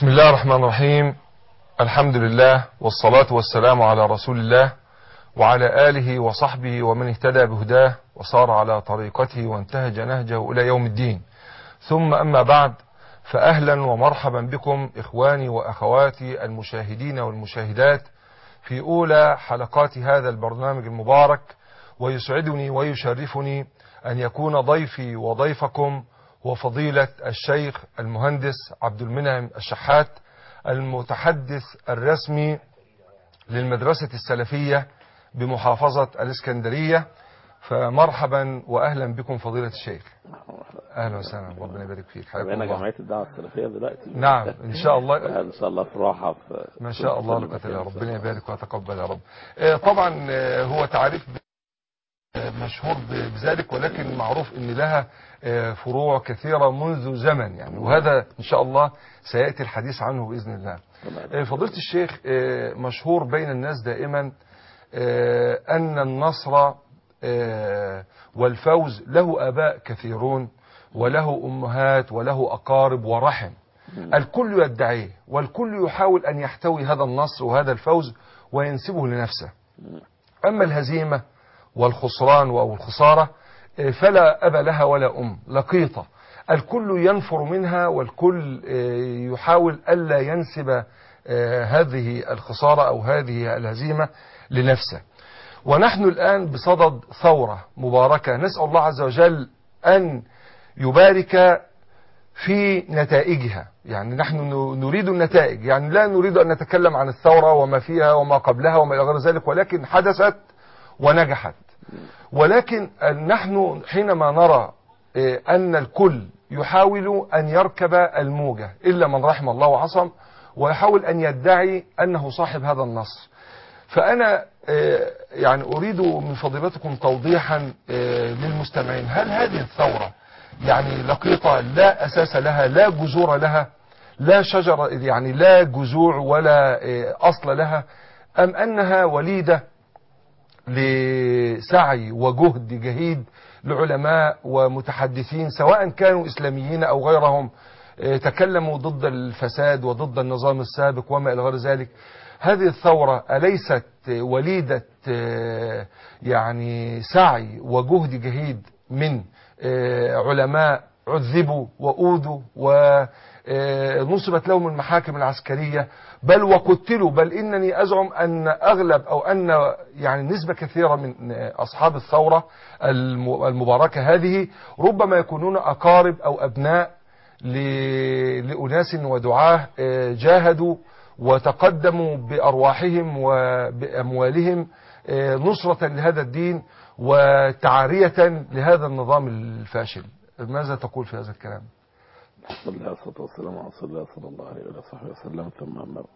بسم الله الرحمن الرحيم الحمد لله والصلاة والسلام على رسول الله وعلى آله وصحبه ومن eهتدى بهداه وصار على طريقته وانتهج نهجه إلى يوم الدين ثم أما بعد فأهلا ومرحبا بكم إخواني وأخواتي المشاهدين والمشاهدات في أولى حلقات هذا البرنامج المبارك ويسعدني ويشرفني أن يكون ضيفي وضيفكم هو فضيلة الشيخ المهندس عبد المنعم الشحات المتحدث الرسمي للمدرسة السلفية بمحافظة الإسكندرية فمرحبا وأهلا بكم فضيلة الشيخ أهلا وسهلا ربنا يبارك فيك حياكم بقينا الله جمعيه الدعوه السلفيه دلوقتي نعم إن شاء الله ان شاء الله في راحه في ما شاء الله لا قوة إلا بالله. ربنا يبارك ويتقبل يا رب آه، طبعا آه، هو تعريف آه، مشهور ب- بذلك ولكن معروف ان لها آه، فروع كثيرة منذ زمن يعني وهذا ان شاء الله سيأتي الحديث عنه بإذن الله آه، فضيلة الشيخ آه، مشهور بين الناس دائما آه، أن النصر آه، والفوز له آباء كثيرون وله أمهات وله أقارب ورحم الكل يدعيه والكل يحاول أن يحتوي هذا النصر وهذا الفوز وينسبه لنفسه أما الهزيمة والخسران أو الخسارة آه، فلا أب لها ولا أم لقيطة الكل ينفر منها والكل آه، يحاول ألا ينسب آه، هذه الخسارة أو هذه الهزيمة لنفسه ونحن الآن بصدد ثورة مباركة نسأل الله عز وجل أن يبارك في نتائجها يعني نحن ن- نريد النتائج يعني لا نريد أن نتكلم عن الثورة وما فيها وما قبلها وما إلى غير ذلك ولكن حدثت ونجحت ولكن نحن حينما نرى آه، أن الكل يحاول أن يركب الموجة إلا من رحم الله وعصم ويحاول أن يدعي أنه صاحب هذا النصر فأنا آه، يعني أريد من فضيلتكم توضيحا آه، للمستمعين هل هذه الثورة يعني لقيطة لا أساس لها لا جذور لها لا شجرة يعني لا جذوع ولا آه، أصل لها أم أنها وليدة لسعي وجهد جهيد لعلماء ومتحدثين سواء كانوا إسلاميين أو غيرهم آه، تكلموا ضد الفساد وضد النظام السابق وما إلى غير ذلك هذه الثورة أليست وليدة آه، يعني سعي وجهد جهيد من آه، علماء عذبوا وأوذوا ونصبت لهم المحاكم العسكرية بل وقتلوا بل إنني أزعم أن أغلب أو أن يعني نسبة كثيرة من أصحاب الثورة الم- المباركة هذه ربما يكونون أقارب أو أبناء ل- لأناس ودعاه آه، جاهدوا وتقدموا بأرواحهم وبأموالهم آه، نصرة لهذا الدين وتعارية لهذا النظام الفاشل ماذا تقول في هذا الكلام بسم الله والصلاه والسلام على رسول الله صلى الله عليه وصحبه وسلم ثم اما بعد.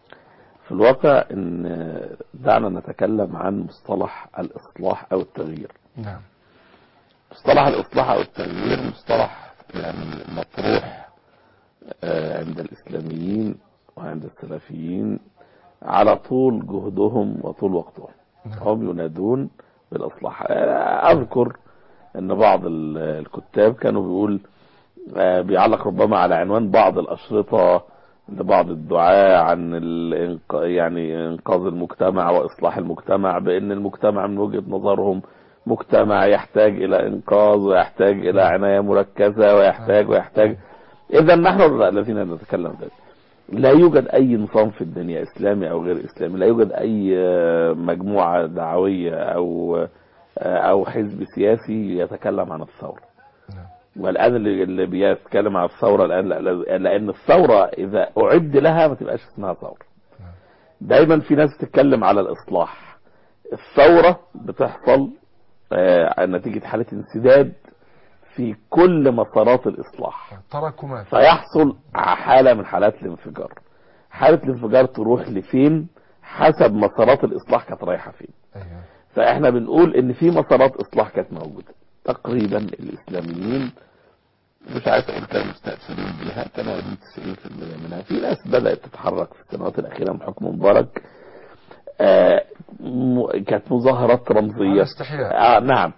في الواقع ان دعنا نتكلم عن مصطلح الاصلاح او التغيير نعم مصطلح الاصلاح او التغيير مصطلح يعني مطروح آه، عند الاسلاميين وعند السلفيين على طول جهدهم وطول وقتهم هم ينادون بالاصلاح آه، اذكر ان بعض ال- الكتاب كانوا بيقول آه، بيعلق ربما على عنوان بعض الاشرطه لبعض الدعاة عن الإنق... يعني انقاذ المجتمع واصلاح المجتمع بان المجتمع من وجهة نظرهم مجتمع يحتاج الى انقاذ ويحتاج الى عناية مركزة ويحتاج ويحتاج اذا نحن الذين نتكلم ذلك لا يوجد اي نظام في الدنيا اسلامي او غير اسلامي لا يوجد اي آه، مجموعة دعوية او آه، او حزب سياسي يتكلم عن الثورة والان اللي اللي بيتكلم عن الثوره الان لا- لا- لان الثوره اذا اعد لها ما تبقاش اسمها ثوره دايما في ناس تتكلم على الاصلاح الثوره بتحصل آه، نتيجه حاله انسداد في كل مسارات الاصلاح تراكمات فيحصل حاله من حالات الانفجار حاله الانفجار تروح لفين حسب مسارات الاصلاح كانت رايحه فين أيوة. فاحنا بنقول ان في مسارات اصلاح كانت موجوده تقريبا الاسلاميين مش عارف اقول كانوا مستأثرين بها كانوا واخدين 90% منها في ناس بدأت تتحرك في السنوات الأخيرة من حكم مبارك آه م- كانت مظاهرات على رمزية استحياء آه نعم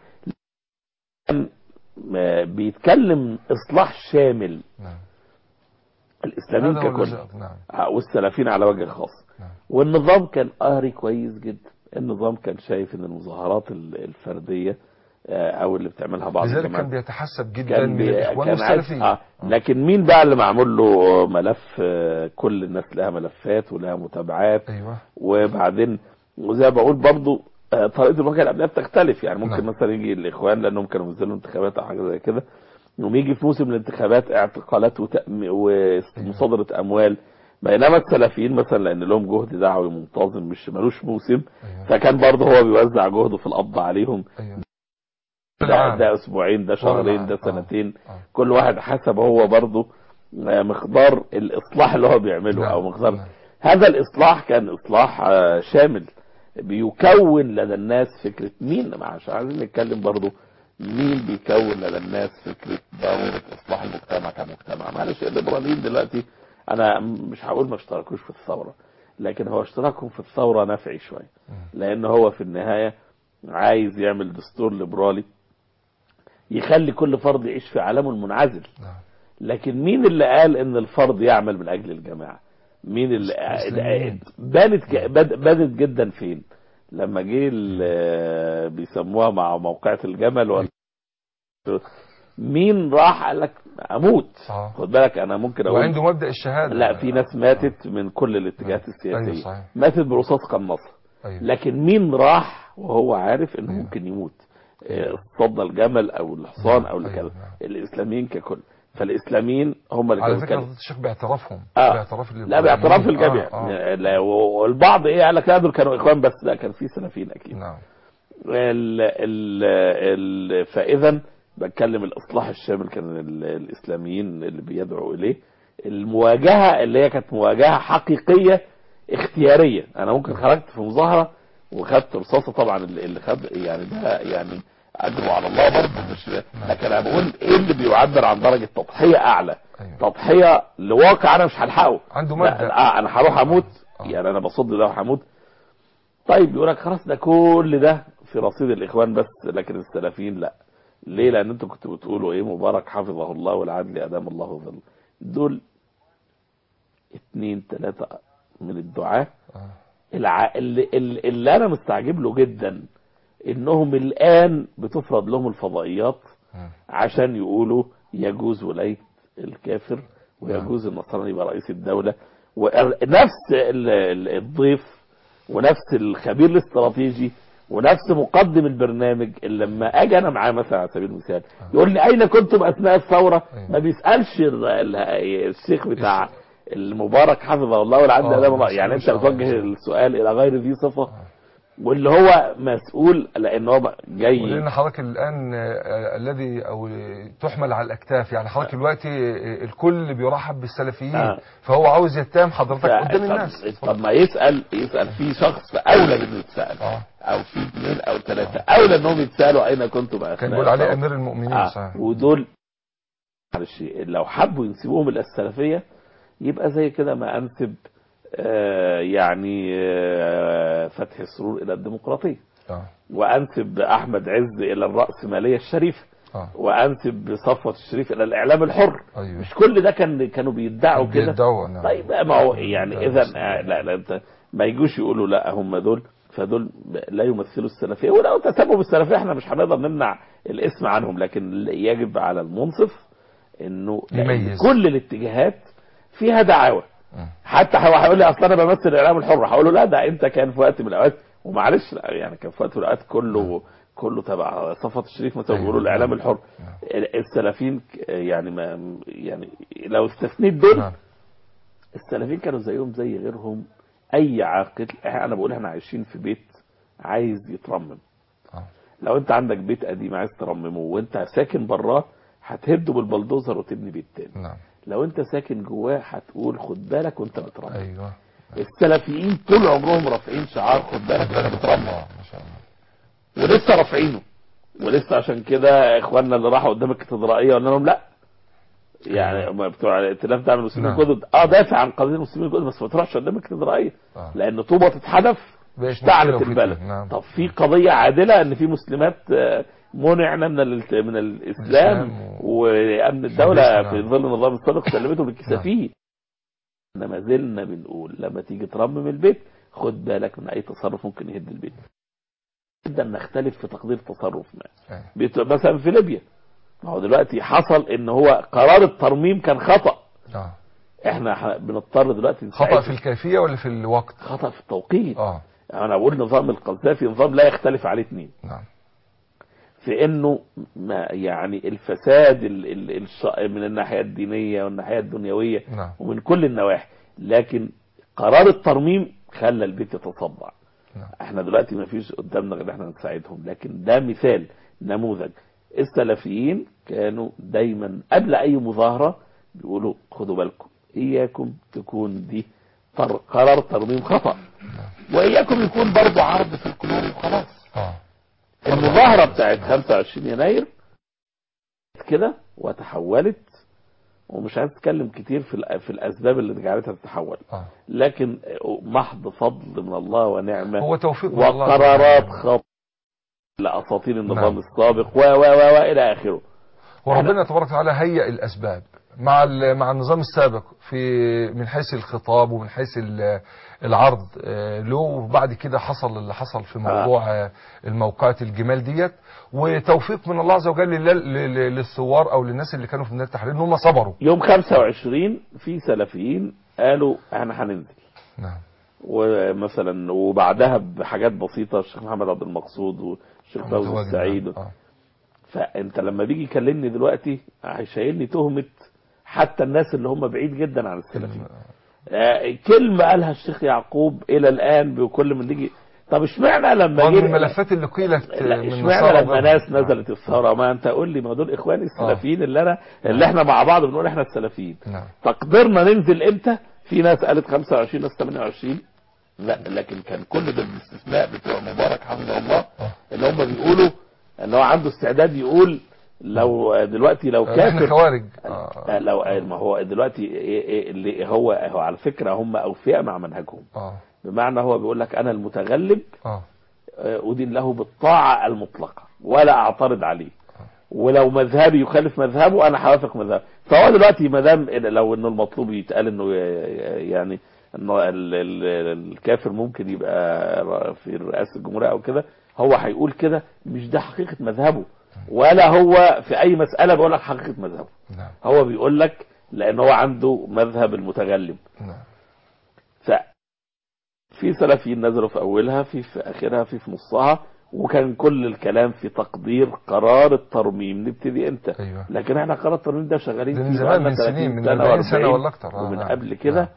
كان، آه، بيتكلم إصلاح شامل نعم الاسلاميين هذا هو ككل الذي- نعم آه، والسلفيين على وجه خاص نعم. والنظام كان قاري كويس جدا النظام كان شايف ان المظاهرات ال- الفرديه آه، او اللي بتعملها بعض لذلك الجماعات كان بيتحسب جدا كان من بي... الاخوان كان عايز والسلفيين آه. لكن مين بقى اللي معمول له ملف آه، كل الناس لها ملفات ولها متابعات ايوه وبعدين وزي ما بقول برضو آه، طريقه المواجهه الامنيه بتختلف يعني ممكن نعم. مثلا يجي الاخوان لانهم كانوا بينزلوا انتخابات او حاجه زي كده يقوم يجي في موسم الانتخابات اعتقالات وتأم- ومصادره اموال بينما السلفيين مثلا لان لهم جهد دعوي منتظم مش ملوش موسم ايوه فكان برضه هو بيوزع جهده في القبض عليهم ايوه ده, العام. ده اسبوعين ده شهرين ده آه. سنتين آه. كل واحد حسب هو برضه آه، مقدار الاصلاح اللي هو بيعمله نعم. او مقدار نعم. هذا الاصلاح كان اصلاح آه، شامل بيكون لدى الناس فكره مين مش عايزين نتكلم برضه مين بيكون لدى الناس فكره ضروره اصلاح المجتمع كمجتمع معلش الليبراليين دلوقتي انا مش هقول ما اشتركوش في الثوره لكن هو اشتراكهم في الثوره نفعي شويه لان هو في النهايه عايز يعمل دستور ليبرالي يخلي كل فرد يعيش في عالمه المنعزل نعم. لكن مين اللي قال ان الفرد يعمل من اجل الجماعه مين اللي المسلمين. بانت ك- بد- بانت جدا فين لما جه ال- بيسموها مع موقعة الجمل ولا مين راح قال لك اموت آه. خد بالك انا ممكن اقول وعنده مبدا الشهاده لا في ناس ماتت من كل الاتجاهات ايوه السياسيه صحيح ماتت برصاص قناصه ايوه لكن مين راح وهو عارف انه أيوة. ممكن يموت آه، صد الجمل او الحصان او أيوة، الكلب نعم. الاسلاميين ككل فالاسلاميين هم اللي على كانوا فكره كده. فضيلة الشيخ باعترافهم آه. باعتراف لا باعتراف الجميع آه. آه. لا، والبعض ايه قال لك لا دول كانوا اخوان بس لا كان في سلفيين اكيد نعم ال ال ال فاذا بتكلم الاصلاح الشامل كان ال- الاسلاميين اللي بيدعوا اليه المواجهه اللي هي كانت مواجهه حقيقيه اختياريه انا ممكن خرجت في مظاهره وخدت رصاصه طبعا اللي اللي خد يعني ده يعني اجره على الله برضه مش لكن انا بقول ايه اللي بيعبر عن درجه تضحيه اعلى ايوه تضحيه لواقع انا مش هلحقه عنده لا مبدا آه انا هروح اموت آه. يعني انا بصد ده وهموت طيب يقول لك خلاص ده كل ده في رصيد الاخوان بس لكن السلفيين لا ليه لان انتوا كنتوا بتقولوا ايه مبارك حفظه الله والعدل ادام الله ظل دول اتنين تلاتة من الدعاة آه. الع... اللي, اللي اللي انا مستعجب له جدا انهم الان بتفرض لهم الفضائيات مم. عشان يقولوا يجوز ولاية الكافر ويجوز النصراني يبقى رئيس الدولة ونفس ال- ال- الضيف ونفس الخبير الاستراتيجي ونفس مقدم البرنامج اللي لما اجي انا معاه مثلا على سبيل المثال يقول لي اين كنتم اثناء الثوره أيوة. ما بيسالش ال- ال- الشيخ بتاع المبارك حفظه الله والعبد آه، ادام الله ما يعني انت يسألوش على بتوجه الإنسان. السؤال الى غير ذي صفه واللي هو مسؤول لان هو جاي ولان حضرتك الان آه، الذي او آه، تحمل على الاكتاف يعني حضرتك دلوقتي آه، الكل بيرحب بالسلفيين آه. فهو عاوز يتهم حضرتك قدام طب- الناس طب ما يسال يسال في شخص اولى انه يتسال اه او في اثنين او ثلاثه اولى انهم يتسالوا اين كنتم اثناء كان بيقول عليه الثورة. امير المؤمنين آه. صحيح ودول معلش لو حبوا ينسبوهم الى السلفيه يبقى زي كده ما انسب آه يعني آه فتح السرور الى الديمقراطيه اه وانسب احمد عز الى الراسماليه الشريفه اه وانسب صفوه الشريف الى الاعلام الحر ايوه مش كل ده كان كانوا بيدعوا كده بيدعوا نعم. طيب ما هو يعني لا، اذا بس- لا لا انت ما يجوش يقولوا لا هم دول فدول لا يمثلوا السلفيه ولو تسموا بالسلفيه احنا مش هنقدر نمنع الاسم عنهم لكن يجب على المنصف انه لأن يميز. كل الاتجاهات فيها دعاوى مم. حتى هو هيقول لي اصل انا بمثل الاعلام الحر هقول له لا ده انت كان في وقت من الاوقات ومعلش لا يعني كان في وقت من الاوقات كله كله تبع صفوة الشريف مثلا أيوة. بيقولوا الاعلام الحر نعم. السلفيين ك- يعني ما يعني لو استثنيت دول نعم. السلفيين كانوا زيهم زي غيرهم اي عاقل انا بقول احنا عايشين في بيت عايز يترمم آه. لو انت عندك بيت قديم عايز ترممه وانت ساكن براه هتهده بالبلدوزر وتبني بيت تاني نعم لو انت ساكن جواه هتقول خد بالك وانت بترمم ايوه السلفيين طول عمرهم رافعين شعار خد بالك وانت بترمم الله ما شاء الله ولسه رافعينه ولسه عشان كده اخواننا اللي راحوا قدام الكاتدرائيه قلنا لهم لا يعني هم بتوع الائتلاف دعم المسلمين نعم. الجدد اه دافع عن قضيه المسلمين الجدد بس ما تروحش قدام الكاتدرائيه آه. لان طوبه تتحدف بقاش اشتعلت مشكلة البلد وفتنة. نعم. طب في قضيه عادله ان في مسلمات آه، منعنا من الالت- من الاسلام الإسلام وامن الدوله نعم. في ظل النظام السابق سلمته بالكسافيه احنا ما زلنا بنقول لما تيجي ترمم البيت خد بالك من اي تصرف ممكن يهد البيت جدا نختلف في تقدير تصرف ما أيوة. بيت- مثلا في ليبيا ما هو دلوقتي حصل ان هو قرار الترميم كان خطأ اه احنا ح- بنضطر دلوقتي خطأ نساعد- في الكيفية ولا في الوقت خطأ في التوقيت اه يعني انا بقول نظام القذافي نظام لا يختلف عليه اثنين نعم في انه ما يعني الفساد ال ال الش- من الناحيه الدينيه والناحيه الدنيويه نعم ومن كل النواحي لكن قرار الترميم خلى البيت يتصدع نعم. احنا دلوقتي ما فيش قدامنا غير احنا نساعدهم لكن ده مثال نموذج السلفيين كانوا دايما قبل اي مظاهره بيقولوا خدوا بالكم اياكم تكون دي طر قرار ترميم خطا واياكم يكون برضه عرض في القلوب وخلاص اه المظاهرة بتاعت 25 يناير كده وتحولت ومش عايز اتكلم كتير في الأ- في الاسباب اللي جعلتها تتحول اه لكن محض فضل من الله ونعمه هو توفيق من الله وقرارات سبحانه. خاطئه لاساطير النظام نعم. السابق و و و والى اخره وربنا تبارك وتعالى هيئ الاسباب مع ال- مع النظام السابق في من حيث الخطاب ومن حيث ال- العرض آه، له وبعد كده حصل اللي حصل في موضوع آه، الموقعات الجمال ديت وتوفيق من الله عز وجل لل- لل- للثوار او للناس اللي كانوا في ميدان التحرير ان هم صبروا يوم 25 في سلفيين قالوا احنا هننزل نعم ومثلا وبعدها بحاجات بسيطه الشيخ محمد عبد المقصود والشيخ فوزي متواجد، السعيد نعم. آه. فانت لما بيجي يكلمني دلوقتي هيشيلني تهمه حتى الناس اللي هم بعيد جدا عن السلفيين آه، كلمه قالها الشيخ يعقوب الى الان بكل من نيجي طب اشمعنى لما ومن جه الملفات اللي قيلت لا من اشمعنى نصارى لما وغيرهم. ناس نزلت الثوره ما انت قول لي ما دول اخواني السلفيين اللي انا اللي احنا مع بعض بنقول احنا السلفيين نعم تقديرنا ننزل امتى في ناس قالت 25 ناس 28 لا لكن كان كل ده بالاستثناء بتوع مبارك حمد الله آه. اللي هم بيقولوا ان هو عنده استعداد يقول لو دلوقتي لو احنا كافر خوارج آه، اه لو ما هو دلوقتي إيه إيه اللي هو هو على فكره هم اوفياء مع منهجهم اه بمعنى هو بيقول لك انا المتغلب اه آه، أدين له بالطاعة المطلقة ولا أعترض عليه ولو مذهبي يخالف مذهبه أنا هوافق مذهبه فهو دلوقتي ما دام إن- لو إنه المطلوب يتقال إنه ي- يعني إنه ال- ال- الكافر ممكن يبقى في رئاسة الجمهورية أو كده هو هيقول كده مش ده حقيقة مذهبه ولا هو في أي مسألة بيقول لك حقيقة مذهبه نعم هو بيقول لك لأن هو عنده مذهب المتغلب نعم ف في سلفيين نزلوا في اولها في في اخرها في في نصها وكان كل الكلام في تقدير قرار الترميم نبتدي امتى ايوه لكن احنا قرار الترميم ده شغالين ده من فيه زمان بقالنا من 30 سنين من سنة 40 سنة و40 ولا اكتر آه، ومن نعم. قبل كده نعم.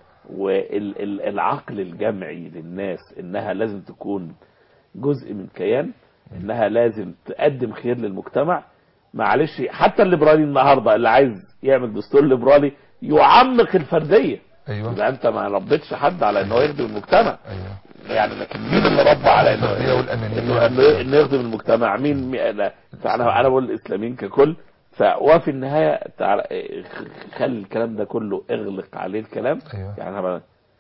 والعقل الجمعي للناس انها لازم تكون جزء من كيان انها لازم تقدم خير للمجتمع معلش حتى الليبرالي النهارده اللي عايز يعمل دستور ليبرالي يعمق الفرديه ايوه يبقى انت ما ربيتش حد على انه يخدم المجتمع ايوه يعني لكن مين اللي ربى على انه الفردية والأنانية. انه انه انه يخدم المجتمع مين مين- لا. فانا انا بقول الاسلاميين ككل فوفي النهايه تعالى خلي الكلام ده كله اغلق عليه الكلام ايوه يعني أنا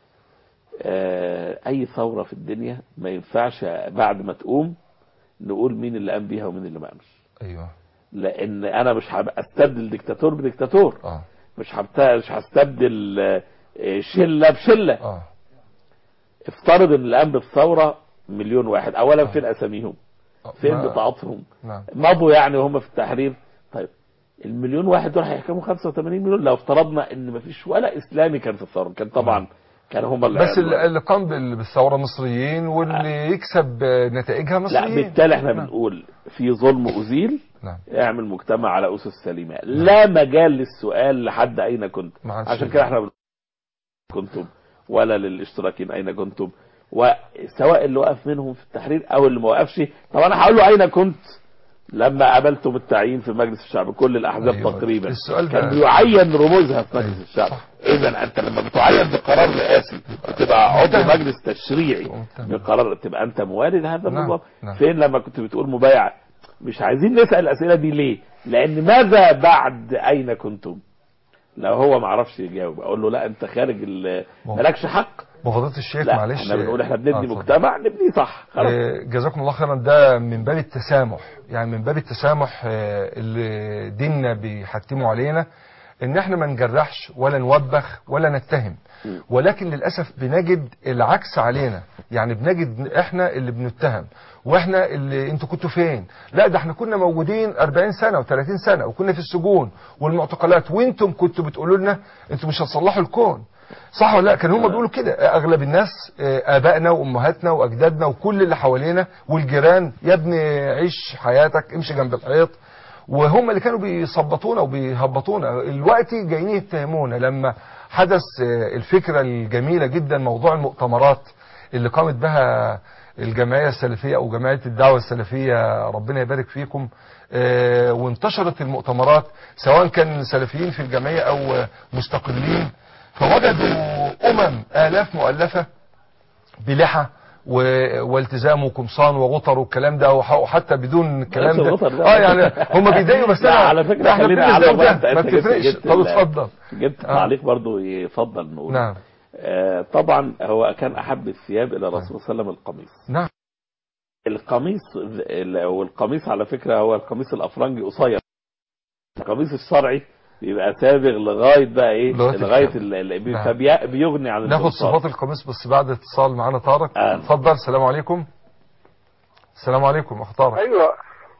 آه، اي ثوره في الدنيا ما ينفعش بعد ما تقوم نقول مين اللي قام بيها ومين اللي ما قامش ايوه لان انا مش هبقى استبدل ديكتاتور بديكتاتور اه مش هبت- مش هستبدل آه، آه، شله بشله اه افترض ان اللي قام بالثوره مليون واحد اولا فين اساميهم آه. فين ما- بطاقاتهم نعم مضوا يعني وهم في التحرير طيب المليون واحد دول هيحكموا 85 مليون لو افترضنا ان مفيش ولا اسلامي كان في الثوره كان طبعا كان هم اللي بس اللي اللي قام بال- بالثوره مصريين واللي يكسب آه، نتائجها لا مصريين بالتالي احنا نعم. بنقول في ظلم ازيل نعم اعمل مجتمع على اسس سليمه لا مجال للسؤال لحد اين كنت ما عادش عشان كده احنا بنقول كنتم ولا للاشتراكين اين كنتم وسواء اللي وقف منهم في التحرير او اللي ما وقفش طب انا هقول له اين كنت لما قابلتم التعيين في مجلس الشعب كل الاحزاب أيوة. تقريبا السؤال ده- كان بيعين رموزها في مجلس أيوة. الشعب صح. اذا انت لما بتعين بقرار رئاسي وتبقى عضو متهم. مجلس تشريعي متهم. بقرار تبقى انت موالد هذا نعم. النظام نعم. فين لما كنت بتقول مبايع مش عايزين نسال الاسئله دي ليه لان ماذا بعد اين كنتم لو هو ما عرفش يجاوب اقول له لا انت خارج ال- ما هو- مالكش حق بفضيله الشيخ لا معلش احنا بنقول احنا آه، بنبني اتفضل. مجتمع نبنيه صح خلاص آه، جزاكم الله خيرا ده من باب التسامح يعني من باب التسامح آه، اللي ديننا بيحتموا علينا ان احنا ما نجرحش ولا نوبخ ولا نتهم ولكن للاسف بنجد العكس علينا يعني بنجد احنا اللي بنتهم واحنا اللي انتوا كنتوا فين لا ده احنا كنا موجودين 40 سنه و30 سنه وكنا في السجون والمعتقلات وانتم كنتوا بتقولوا لنا انتوا مش هتصلحوا الكون صح ولا لا كان هم بيقولوا كده اغلب الناس آه، ابائنا وامهاتنا واجدادنا وكل اللي حوالينا والجيران يا ابني عيش حياتك امشي جنب الحيط وهم اللي كانوا بيصبطونا وبيهبطونا الوقت جايين يتهمونا لما حدث آه، الفكرة الجميلة جدا موضوع المؤتمرات اللي قامت بها الجمعية السلفية أو جمعية الدعوة السلفية ربنا يبارك فيكم آه، وانتشرت المؤتمرات سواء كان سلفيين في الجمعية أو آه، مستقلين فوجدوا أمم آلاف مؤلفة بلحى و- والتزام وقمصان وغطر والكلام ده وح- وحتى بدون الكلام بس ده الغطر ده- اه يعني هم بيضايقوا بس لا انا على فكرة لا، احنا خلينا بنلبس على ده وده بعض. ما أنت جبت- بتفرقش جبت طب ال- اتفضل جبت آه. تعليق برضو يفضل نقول نعم آه طبعا هو كان احب الثياب الى الرسول صلى الله عليه وسلم القميص نعم القميص ال- والقميص على فكره هو القميص الافرنجي قصير القميص الشرعي بيبقى سابغ لغايه بقى ايه لغاية لغايه الكعب. ال- ال- بي- نعم. فبي- بيغني عن ناخد القمصان. صفات القميص بس بعد اتصال معانا طارق آه. اتفضل السلام عليكم السلام عليكم اخ طارق ايوه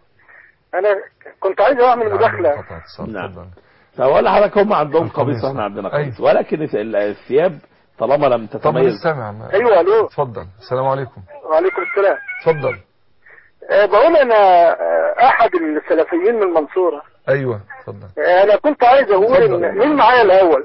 انا كنت عايز اعمل مداخله قطع اتصال، نعم. اتفضل. فاقول لحضرتك هم عندهم القميص. قميص واحنا عندنا أيوة. قميص ولكن ال- الثياب طالما لم طب تتميز لسه سامع ما- ايوه الو اتفضل السلام عليكم وعليكم السلام اتفضل أه بقول انا آه، احد السلفيين من المنصوره ايوه اتفضل آه، انا كنت عايز اقول اتفضل. ان مين معايا الاول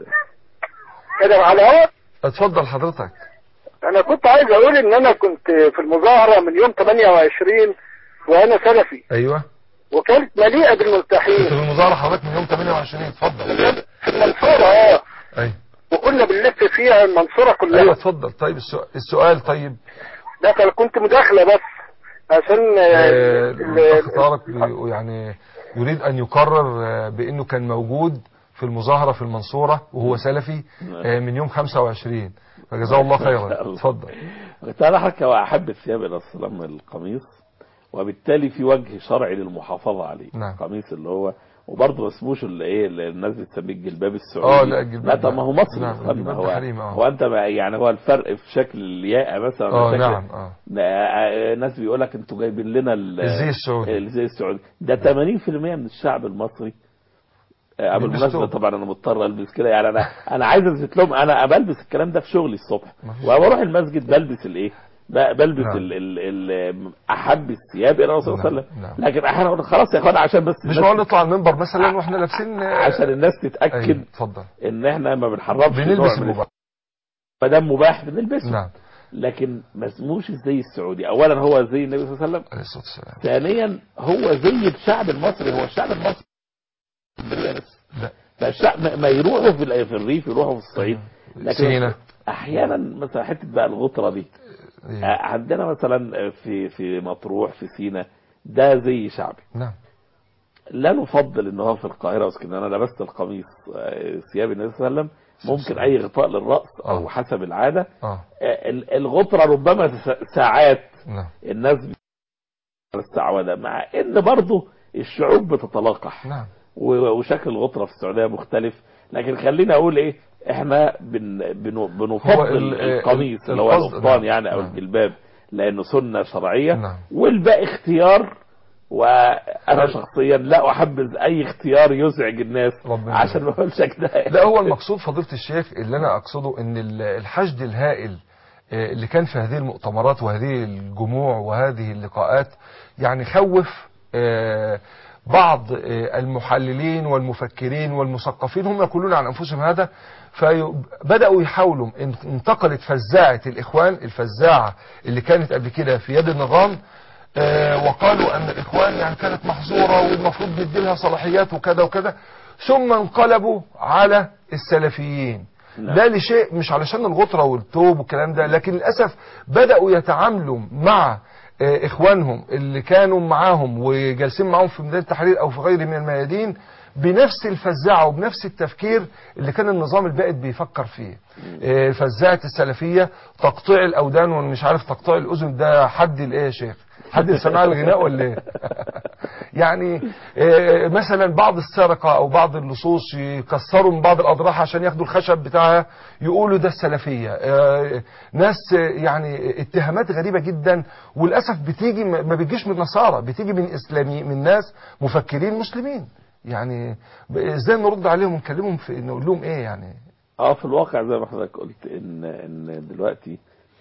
انا على الهواء اتفضل حضرتك انا كنت عايز اقول ان انا كنت في المظاهره من يوم 28 وانا سلفي ايوه وكانت مليئه كنت بالملتحين في المظاهره حضرتك من يوم 28 اتفضل في المنصوره اه ايوه وكنا بنلف فيها المنصوره كلها ايوه اتفضل طيب السؤال, السؤال طيب ده كان- كنت مداخله بس عشان آه، آه، ال- الاخ طارق بي- يعني يريد ان يقرر آه، بانه كان موجود في المظاهره في المنصوره وهو سلفي آه، من يوم 25 فجزاه الله خيرا اتفضل تعالى حضرتك هو احب الثياب الى السلام القميص وبالتالي في وجه شرعي للمحافظه عليه نعم. القميص اللي هو وبرضه ما اسموش اللي ايه اللي الناس بتسميه الجلباب السعودي اه لا الجلباب لا طب ما هو مصري نعم، نعم الجلباب هو ده حريم، اه. هو انت ما يعني هو الفرق في شكل الياقه مثلا اه شكل- نعم اه آه، ناس بيقول لك انتوا جايبين لنا ال- الزي السعودي. الزي السعودي ده 80% من الشعب المصري آه، بيلبسوا. بالمناسبه طبعا انا مضطر البس كده يعني انا انا عايز اثبت لهم انا بلبس الكلام ده في شغلي الصبح مفيش. وبروح المسجد بلبس الايه ب- بلبس نعم. ال ال ال احب الثياب الى الرسول صلى الله عليه نعم، وسلم نعم. لكن احيانا أقول خلاص يا اخوان عشان بس مش الناس- نقعد نطلع المنبر مثلا واحنا لابسين آه، عشان الناس أيوة، تتاكد اتفضل ان احنا ما بنحرمش بنلبس نوع من المباح ما دام مباح بنلبسه نعم لكن ما اسموش الزي السعودي اولا هو زي النبي صلى الله عليه وسلم عليه الصلاه والسلام ثانيا هو زي الشعب المصري هو الشعب المصري لا فالشعب ما- ما يروحوا في ال- في الريف يروحوا في الصعيد لكن سينا احيانا مثلا حته بقى الغطره دي إيه. آه، عندنا مثلا في في مطروح في سينا ده زي شعبي نعم لا نفضل ان هو في القاهره واسكندريه انا لبست القميص آه، ثياب النبي صلى الله عليه وسلم ممكن اي غطاء للراس او آه. حسب العاده اه آه، ال- الغطره ربما س- ساعات نعم الناس السعوده مع ان برضه الشعوب بتتلاقح نعم و- وشكل الغطرة في السعودية مختلف لكن خلينا اقول ايه احنا بن بن هو بنفضل ال- القميص ال- اللي هو القصد- القفطان نعم، يعني او نعم. الجلباب لانه سنة شرعية نعم. والباقي اختيار وانا شخصيا لا احبذ اي اختيار يزعج الناس ربنا عشان ما اقولش كده لا هو المقصود فضيلة الشيخ اللي انا اقصده ان ال- الحشد الهائل آه، اللي كان في هذه المؤتمرات وهذه الجموع وهذه اللقاءات يعني خوف آه، بعض آه، المحللين والمفكرين والمثقفين هم يقولون عن انفسهم هذا فبداوا يحاولوا ان انتقلت فزاعه الاخوان الفزاعه اللي كانت قبل كده في يد النظام آه، وقالوا ان الاخوان يعني كانت محظوره والمفروض ندي لها صلاحيات وكذا وكذا ثم انقلبوا على السلفيين نعم. ده لشيء مش علشان الغطرة والتوب والكلام ده لكن للأسف بدأوا يتعاملوا مع آه، إخوانهم اللي كانوا معاهم وجالسين معاهم في ميدان التحرير أو في غيره من الميادين بنفس الفزاعة وبنفس التفكير اللي كان النظام البائد بيفكر فيه آه، فزاعة السلفية تقطيع الأودان ومش عارف تقطيع الأذن ده حد الإيه يا شيخ حد سماع الغناء ولا ايه يعني آه، مثلا بعض السرقة او بعض اللصوص يكسروا من بعض الاضراح عشان ياخدوا الخشب بتاعها يقولوا ده السلفية آه، ناس آه، يعني اتهامات غريبة جدا وللأسف بتيجي ما ما بتجيش من نصارى بتيجي من اسلامي من ناس مفكرين مسلمين يعني ب- ازاي نرد عليهم ونكلمهم في نقول لهم ايه يعني اه في الواقع زي ما حضرتك قلت ان ان دلوقتي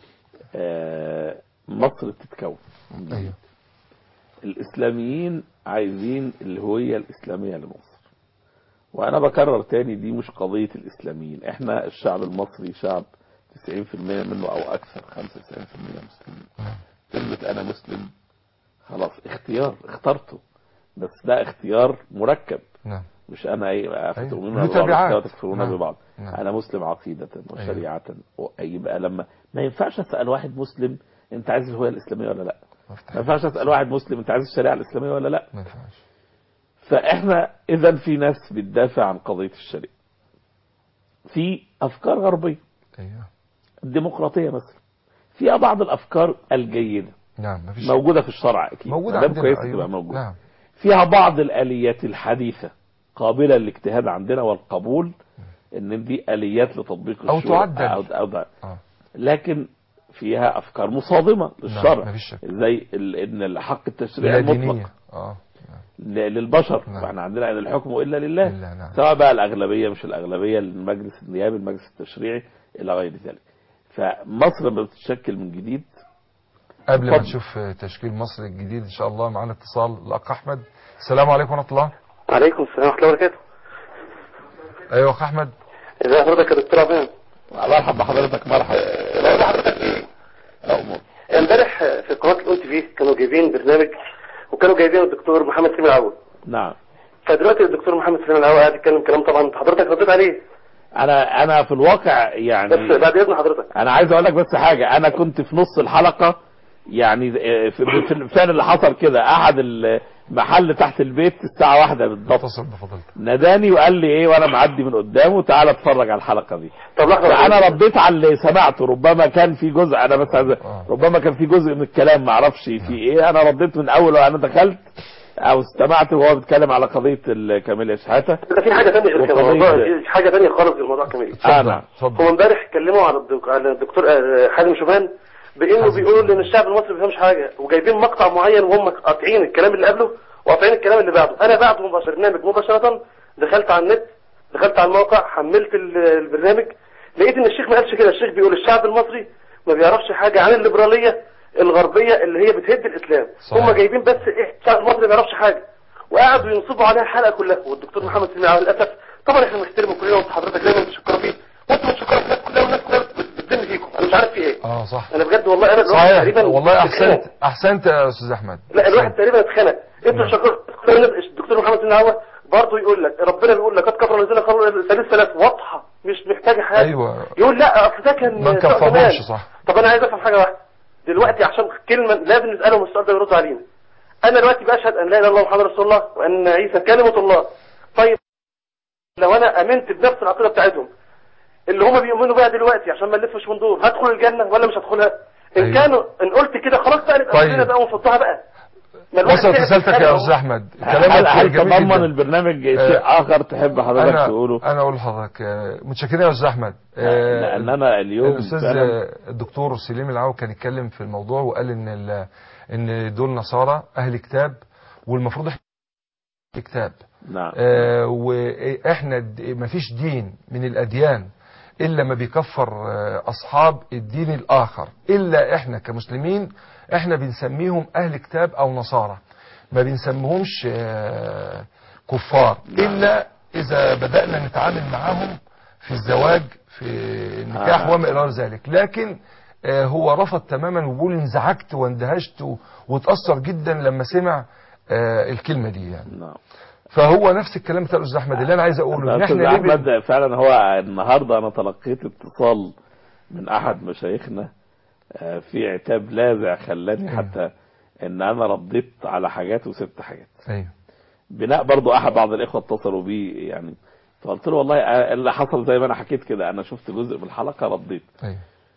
آه، مصر بتتكون ايوه الاسلاميين عايزين الهوية الاسلامية لمصر وانا بكرر تاني دي مش قضية الاسلاميين احنا الشعب المصري شعب 90% منه او اكثر 95% مسلمين كلمة انا مسلم خلاص اختيار اخترته بس ده اختيار مركب نعم مش انا ايه فتؤمنون له ببعض تبعات. وتكفرون نعم. ببعض نعم. انا مسلم عقيدة وشريعة و- يبقى لما ما ينفعش اسال واحد مسلم انت عايز الهوية الاسلامية ولا لا ما ينفعش اسال واحد مسلم انت عايز الشريعة الاسلامية ولا لا ما ينفعش فاحنا اذا في ناس بتدافع عن قضية الشريعة في افكار غربية ايوه الديمقراطية مثلا فيها بعض الافكار الجيدة نعم ما فيش موجودة في الشرع اكيد موجودة ما دام عندنا كويس أيوة. تبقى موجودة نعم فيها بعض الآليات الحديثة قابلة للاجتهاد عندنا والقبول ان دي آليات لتطبيق أو الشروع تعدل. أو, أو ده. اه لكن فيها أفكار مصادمة للشرع مفيش شك. زي ال- ان الحق التشريعي لا المطلق دينية اه ل- للبشر نعم. فاحنا عندنا ان الحكم الا لله إلا نعم. سواء بقى الاغلبيه مش الاغلبيه المجلس النيابي المجلس التشريعي الى غير ذلك فمصر لما بتتشكل من جديد قبل ما اتفضل. نشوف تشكيل مصر الجديد ان شاء الله معانا اتصال الاخ احمد السلام عليكم ورحمه الله عليكم السلام ورحمة الله وبركاته ايوه اخ احمد ازي حضرتك يا دكتور عفان مرحبا بحضرتك مرحبا بقول لحضرتك ايه أؤمر. امبارح في قناة الاو تي في كانوا جايبين برنامج وكانوا جايبين الدكتور محمد سليم العوض نعم فدلوقتي الدكتور محمد سليم العوض قاعد يتكلم كلام طبعا انت حضرتك رديت عليه انا انا في الواقع بس يعني بعد اذن حضرتك انا عايز اقول لك بس حاجه انا كنت في نص الحلقه يعني آه، في في الفعل اللي حصل كده احد المحل تحت البيت الساعه واحدة بالضبط اتصل بفضلتك ناداني وقال لي ايه وانا معدي من قدامه تعالى اتفرج على الحلقه دي طب لحظة فانا رديت على اللي سمعته ربما كان في جزء انا بس عايز آه. ربما كان في جزء من الكلام ما اعرفش في ايه انا رديت من اول وانا دخلت او استمعت وهو بيتكلم على قضيه الكاميليا شحاته ده في حاجة تانية غير كده وقضية- موضوع في حاجة تانية خالص غير موضوع كامل آه نعم هو اتفضل امبارح اتكلموا على الدك- على الدكتور آه، حازم شومان بانه حازم بيقولوا شومان. ان الشعب المصري ما بيفهمش حاجه وجايبين مقطع معين وهم قاطعين الكلام اللي قبله وقاطعين الكلام اللي بعده انا بعده مباشر برنامج مباشره دخلت على النت دخلت على الموقع حملت ال- البرنامج لقيت ان الشيخ ما قالش كده الشيخ بيقول الشعب المصري ما بيعرفش حاجه عن الليبراليه الغربيه اللي هي بتهد الاسلام صحيح. هم جايبين بس ايه الشعب المصري ما بيعرفش حاجه وقعدوا ينصبوا عليها الحلقه كلها والدكتور محمد سليم على للاسف طبعا احنا بنحترمه كلنا وانت حضرتك دايما بتشكر فيه وانتوا بتشكروا في الناس كلها والناس كلها بتذم فيكم انا مش عارف في ايه اه صح انا بجد والله انا الواحد صحيح تقريبا والله اتخنق. احسنت احسنت يا استاذ احمد لا الواحد أحسنت. تقريبا اتخنق انتوا نعم. شكروا الدكتور محمد سليم هو برضه يقول لك ربنا بيقول لك قد كفر الذين قالوا ثالث ثلاث واضحه مش محتاجه حاجه ايوه يقول لا اصل ده كان ما بتاع نكفرهمش زمان. صح طب انا عايز افهم حاجه واحده دلوقتي عشان كلمه لازم نسالهم السؤال ده ويردوا علينا انا دلوقتي بشهد ان لا اله الا الله محمد رسول الله وان عيسى كلمه الله طيب لو انا امنت بنفس العقيده بتاعتهم اللي هم بيؤمنوا بيها دلوقتي عشان ما نلفش من دور هدخل الجنه ولا مش هدخلها ان أيوة. كانوا ان قلت كده خلاص بقى نبقى طيب. كلنا بقى ونفضها بقى ما الواحد وصلت تعب رسالتك يتكلم يا أهو. استاذ احمد هل, كلامك هل جميل تضمن جدا. البرنامج شيء آه، اخر تحب حضرتك انا تقوله انا اقول لحضرتك آه، متشكرين يا استاذ احمد آه، لان انا اليوم الاستاذ فعلاً- آه، الدكتور سليم العو كان يتكلم في الموضوع وقال ان ال- ان دول نصارى اهل كتاب والمفروض احنا كتاب نعم آه، واحنا د- مفيش دين من الاديان الا ما بيكفر آه، اصحاب الدين الاخر الا احنا كمسلمين احنا بنسميهم اهل كتاب او نصارى ما بنسميهمش آه، كفار الا اذا بدانا نتعامل معاهم في الزواج في النكاح آه. وما الى ذلك لكن آه، هو رفض تماما وبيقول انزعجت واندهشت و- واتاثر جدا لما سمع آه، الكلمه دي يعني نعم فهو نفس الكلام بتاع الاستاذ احمد اللي انا عايز اقوله ان أستاذ احنا ليه بن- احمد فعلا هو النهارده انا تلقيت اتصال من احد مشايخنا آه، في عتاب لاذع خلاني أيوه. حتى ان انا رديت على حاجات وسبت حاجات ايوه بناء برضو احد بعض الاخوه اتصلوا بي يعني فقلت له والله آه، اللي حصل زي ما انا حكيت كده انا شفت جزء من الحلقه رديت ايوه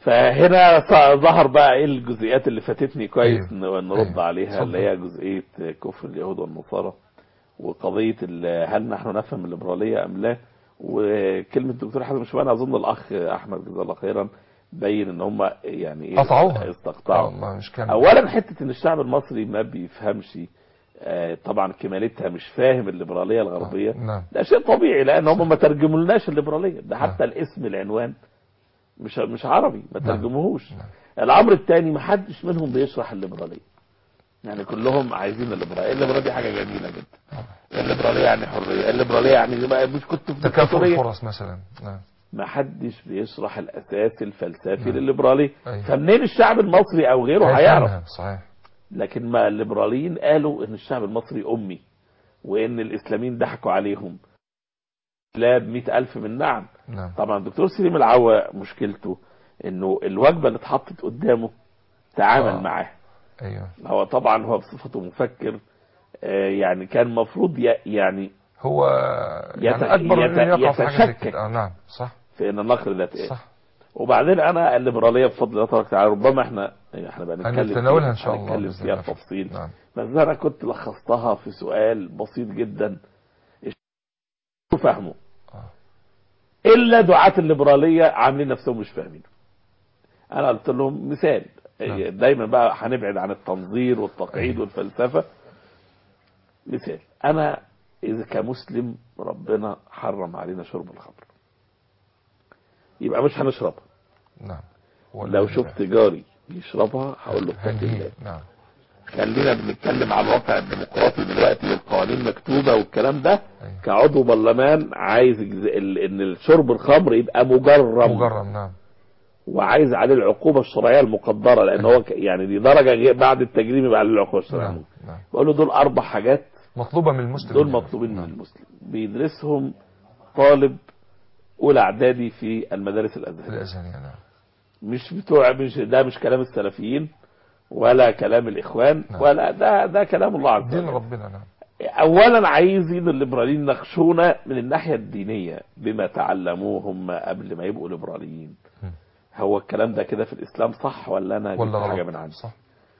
فهنا ص- ظهر بقى ايه الجزئيات اللي فاتتني كويس أيوه. ن- نرد أيوه. عليها اتفضل. اللي هي جزئيه كفر اليهود والنصارى وقضيه ال- هل نحن نفهم الليبراليه ام لا وكلمه الدكتور حازم شومان اظن الاخ احمد جزاه الله خيرا بين ان هم يعني ايه قطعوها. استقطعوا والله مش كان اولا حته ان الشعب المصري ما بيفهمش آه، طبعا كمالتها مش فاهم الليبراليه الغربيه نعم ده شيء طبيعي لان هم ما ترجمولناش الليبراليه ده حتى الاسم العنوان مش مش عربي ما نعم. ترجموهوش نعم. الامر الثاني ما حدش منهم بيشرح الليبراليه يعني كلهم عايزين الليبراليه الليبراليه دي حاجه جميله جدا الليبراليه يعني حريه الليبراليه يعني ما- مش كنت في تكافؤ دكتاتورية. الفرص مثلا نعم ما حدش بيشرح الاساس الفلسفي للليبراليه أيوه. فمنين الشعب المصري او غيره هيعرف هيفهمها، صحيح لكن ما الليبراليين قالوا ان الشعب المصري امي وان الاسلاميين ضحكوا عليهم لا بمئة الف من نعم نعم طبعا الدكتور سليم العوا مشكلته انه الوجبه اللي اتحطت قدامه تعامل آه. معاها ايوه هو طبعا هو بصفته مفكر آه، يعني كان المفروض ي- يعني هو يعني يت- اكبر من يت- انه يقع في حاجه زي يتشكك. كده آه نعم صح في ان النقل ذات ايه صح وبعدين انا الليبراليه بفضل الله تبارك وتعالى ربما احنا احنا بقى نتكلم هنتناولها فيها- ان شاء الله هنتكلم بإذن فيها الله. بتفصيل نعم بس انا كنت لخصتها في سؤال بسيط جدا فهمه آه. الا دعاة الليبراليه عاملين نفسهم مش فاهمين انا قلت لهم مثال نعم. دايما بقى هنبعد عن التنظير والتقعيد والفلسفه مثال انا اذا كمسلم ربنا حرم علينا شرب الخمر يبقى مش هنشربها نعم لو شفت جاري بيشربها هقول له اتق الله هنهي نعم خلينا بنتكلم على الواقع الديمقراطي دلوقتي والقوانين مكتوبه والكلام ده أيوة. كعضو برلمان عايز يجز- ال- ان الشرب الخمر يبقى مجرم مجرم نعم وعايز عليه العقوبه الشرعيه المقدره لان هو ك- يعني دي درجه غير- بعد التجريم يبقى عليه العقوبه الشرعيه نعم نعم بقول له دول اربع حاجات مطلوبة من المسلم دول مطلوبين من المسلم بيدرسهم طالب اولى اعدادي في المدارس في الازهريه الأزهرية نعم مش بتوع مش ده مش كلام السلفيين ولا كلام الاخوان نعم. ولا ده ده كلام الله عز دين وجل ربنا نعم اولا عايزين الليبراليين نخشونا من الناحيه الدينيه بما تعلموه هم قبل ما يبقوا ليبراليين م. هو الكلام ده كده في الاسلام صح ولا انا جبت ولا حاجه غلط من عندي صح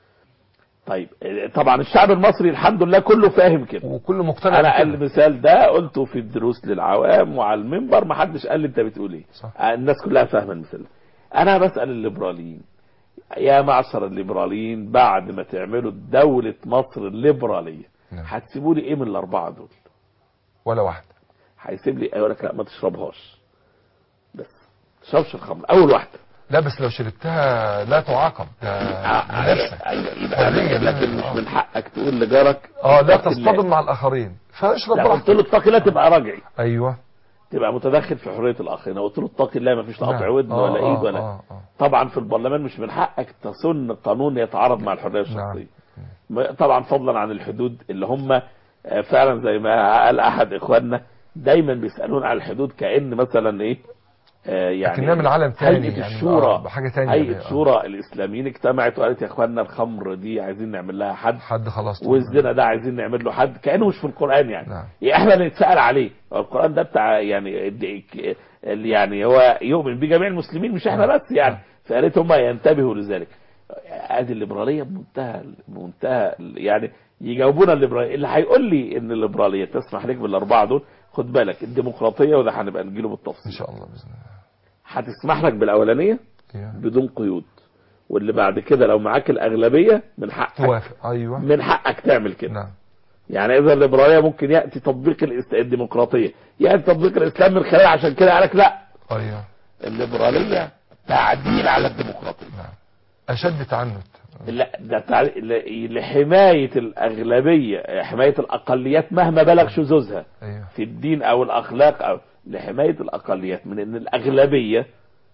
طيب طبعا الشعب المصري الحمد لله كله فاهم كده وكل مقتنع انا بكده. المثال ده قلته في الدروس للعوام وعلى المنبر ما حدش قال لي انت بتقول ايه صح. الناس كلها فاهمه المثال ده انا بسال الليبراليين يا معشر الليبراليين بعد ما تعملوا دولة مصر الليبرالية نعم. هتسيبوا لي ايه من الاربعة دول ولا واحدة هيسيب لي يقول لك لا ما تشربهاش بس تشربش الخمر اول واحدة لا بس لو شربتها لا تعاقب ده بنفسك ايوه يبقى حرية لكن منها. مش من حقك تقول لجارك اه لا اتق الله. تصطدم مع الآخرين فاشرب لا قلت براحتك له اتق الله تبقى راجعي ايوه تبقى متدخل في حريه الاخرين قلت له اتق الله ما فيش قطع نعم. ودن آه، ولا ايد آه، ولا آه، آه. طبعا في البرلمان مش من حقك تسن قانون يتعارض مع الحريه الشخصيه م- طبعا فضلا عن الحدود اللي هم آه، فعلا زي ما قال احد اخواننا دايما بيسالون على الحدود كان مثلا ايه آه، يعني لكنها من عالم تاني هيئه يعني الشورى آه، بحاجة تانية هيئه آه. شورى الاسلاميين اجتمعت وقالت يا اخواننا الخمر دي عايزين نعمل لها حد حد خلاص والزنا ده عايزين نعمل له حد كانه مش في القران يعني نعم. يعني احنا اللي نتسال عليه هو القران ده بتاع يعني الد- ك- اللي يعني هو يؤمن بجميع المسلمين مش احنا نعم. بس يعني فيا ريت هم ينتبهوا لذلك ادي الليبراليه بمنتهى بمنتهى يعني يجاوبونا الليبراليه اللي هيقول لي ان الليبراليه تسمح لك بالاربعه دول خد بالك الديمقراطيه وده هنبقى نجيله ان بالتفصيل شاء الله باذن الله هتسمح لك بالاولانيه أيوة. بدون قيود واللي بعد كده لو معاك الاغلبيه من حقك توافق ايوه من حقك تعمل كده نعم يعني اذا الليبراليه ممكن ياتي تطبيق الاست- الديمقراطيه ياتي تطبيق الاسلام من خلال عشان كده قالك لا ايوه الليبراليه تعديل على الديمقراطيه نعم اشد تعنت لا ده تع... ل- لحمايه الاغلبيه حمايه الاقليات مهما بلغ شذوذها ايوه في الدين او الاخلاق او لحمايه الاقليات من ان الاغلبيه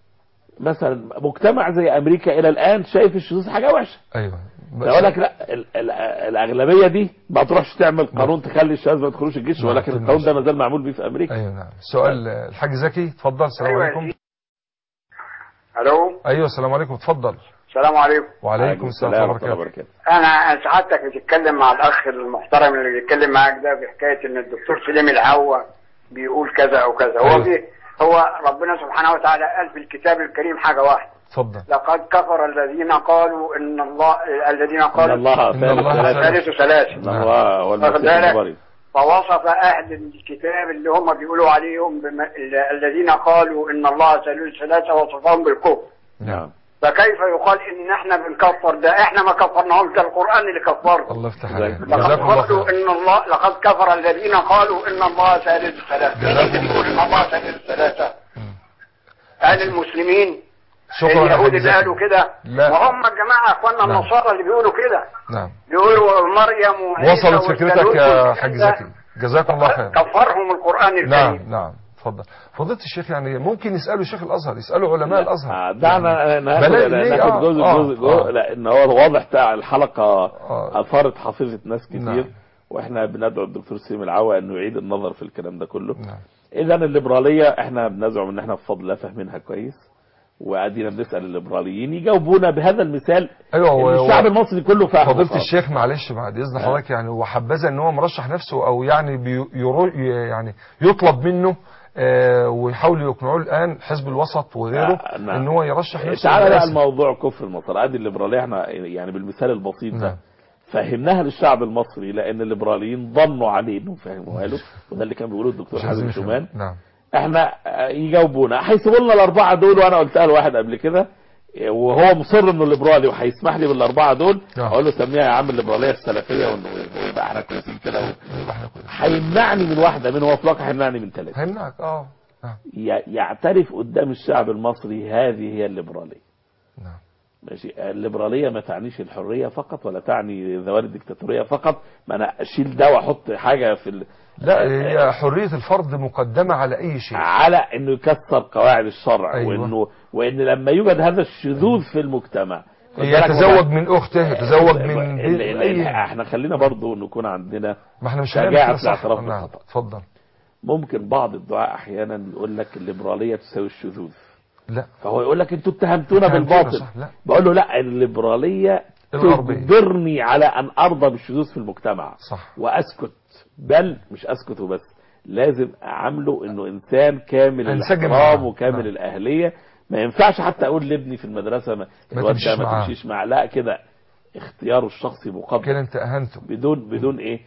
مثلا مجتمع زي امريكا الى الان شايف الشذوذ حاجه وحشه ايوه يقول لك لا ال- ال- الاغلبيه دي ما تروحش تعمل قانون تخلي الشباب ما يدخلوش الجيش نعم، ولكن تمام. القانون ده ما زال معمول بيه في امريكا ايوه نعم سؤال آه، الحاج زكي اتفضل السلام أيوة. عليكم الو ايوه السلام عليكم اتفضل السلام عليكم وعليكم السلام ورحمه الله وبركاته وبركاته انا سعادتك بتتكلم مع الاخ المحترم اللي بيتكلم معاك ده بحكايه ان الدكتور سليم العوا بيقول كذا او كذا هو أيوة. بي هو ربنا سبحانه وتعالى قال في الكتاب الكريم حاجه واحده اتفضل لقد كفر الذين قالوا ان الله الذين ان قالوا الله إن الله ثالث ثلاثة. ثالث ثلاثة ان الله هو واخد المسيح بالك؟ المريض فوصف اهل الكتاب اللي هم بيقولوا عليهم بم... ال- الذين قالوا ان الله ثالث ثلاثة وصفهم بالكفر نعم فكيف يقال ان احنا بنكفر ده احنا ما كفرناهمش ده القران اللي كفرهم الله يفتح جزاك- عليك لقد جزاكم الله قالوا خير ان الله لقد كفر الذين قالوا ان الله ثالث ثلاثة مين اللي بيقول ان الله ثالث ثلاثة مم. اهل المسلمين شكرا يا اليهود حاج اللي زكي. قالوا كده لا. وهم الجماعه اخواننا نعم. النصارى اللي بيقولوا كده نعم بيقولوا مريم وعيسى وصلت فكرتك والثالوث يا والكلام حاج ده. زكي جزاكم الله خير كفرهم القران الكريم نعم نعم اتفضل فضيله الشيخ يعني ممكن يسالوا شيخ الازهر يسالوا علماء الازهر آه، دعنا بلاقي ناخد ليه؟ ناخد آه، جزء آه، جزء جزء آه. لان هو واضح بتاع الحلقه آه. اثارت حصيله ناس كتير نعم. واحنا بندعو الدكتور سليم العوا انه يعيد النظر في الكلام ده كله نعم اذا الليبراليه احنا بنزعم ان احنا بفضل الله فاهمينها كويس وقاعدين بنسال الليبراليين يجاوبونا بهذا المثال ايوه هو- ان هو- الشعب المصري كله فاهم فضيله الشيخ معلش بعد اذن نعم. حضرتك يعني هو حبذا ان هو مرشح نفسه او يعني بيرو يعني يطلب منه آه، ويحاولوا يقنعوه الان حزب الوسط وغيره آه، نعم. ان هو يرشح نفسه تعالى بقى للرئاسة. الموضوع كفر المصري ادي الليبراليه احنا يعني بالمثال البسيط ده نعم. فهمناها للشعب المصري لان الليبراليين ظنوا عليه انهم فهموها له وده اللي كان بيقوله الدكتور مش عايزين حازم يفهموا. شومان نعم احنا آه، يجاوبونا هيسيبوا لنا الاربعه دول وانا قلتها لواحد قبل كده آه، وهو مصر انه ليبرالي وهيسمح لي بالاربعه دول نعم. اقول له سميها يا عم الليبراليه السلفيه وانه يبقى احنا كويسين كده يبقى احنا كويس. هيمنعني من واحده من اطلاق هيمنعني من ثلاثه هيمنعك اه نعم ي- يعترف قدام الشعب المصري هذه هي الليبراليه نعم ماشي الليبراليه ما تعنيش الحريه فقط ولا تعني ذوات الدكتاتوريه فقط ما انا اشيل ده واحط حاجه في ال... لا هي حريه الفرد مقدمه على اي شيء على انه يكسر قواعد الشرع أيوة. وانه وان لما يوجد هذا الشذوذ في المجتمع خد بالك يتزوج هو- من اخته يتزوج من ال- ال- اي احنا خلينا برضو نكون عندنا ما احنا مش شجاعة هنعمل كده صح الاعتراف نعم بالخطأ. اتفضل ممكن بعض الدعاء احيانا يقول لك الليبراليه تساوي الشذوذ لا فهو يقول لك انتوا اتهمتونا اتهمتونا بالباطل صح، لا. بقول له لا الليبراليه الغربية. تجبرني على ان ارضى بالشذوذ في المجتمع صح واسكت بل مش اسكت وبس لازم اعامله انه انسان كامل انسجم الاحترام معاه. وكامل نعم. الاهليه ما ينفعش حتى اقول لابني في المدرسه ما, ما الواد تمشيش ده ما معاه. تمشيش معاه لا كده اختياره الشخصي مقدم كده انت اهنته بدون بدون ايه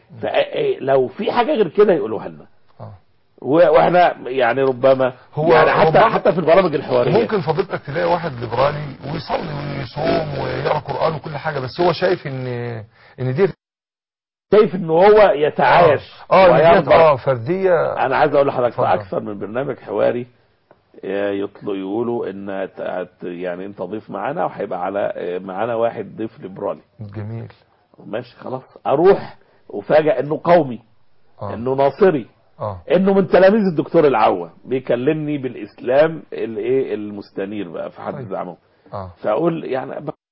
فلو في حاجه غير كده يقولوها لنا آه. و- واحنا يعني ربما هو- يعني حتى ربما- حتى في البرامج الحواريه ممكن فضيلتك تلاقي واحد ليبرالي ويصلي ويصوم ويقرا قران وكل حاجه بس هو شايف ان ان دي شايف ان هو يتعايش اه إن ديت ويرضى اه فرديه انا عايز اقول لحضرتك اتفضل. في اكثر من برنامج حواري آه، يطلق يقولوا ان هت- هت- يعني انت ضيف معانا وهيبقى على آه، معانا واحد ضيف ليبرالي جميل ماشي خلاص اروح وفاجئ انه قومي اه انه ناصري اه انه من تلاميذ الدكتور العوا بيكلمني بالاسلام الايه المستنير بقى في حد طيب. زعمه اه فاقول يعني ب-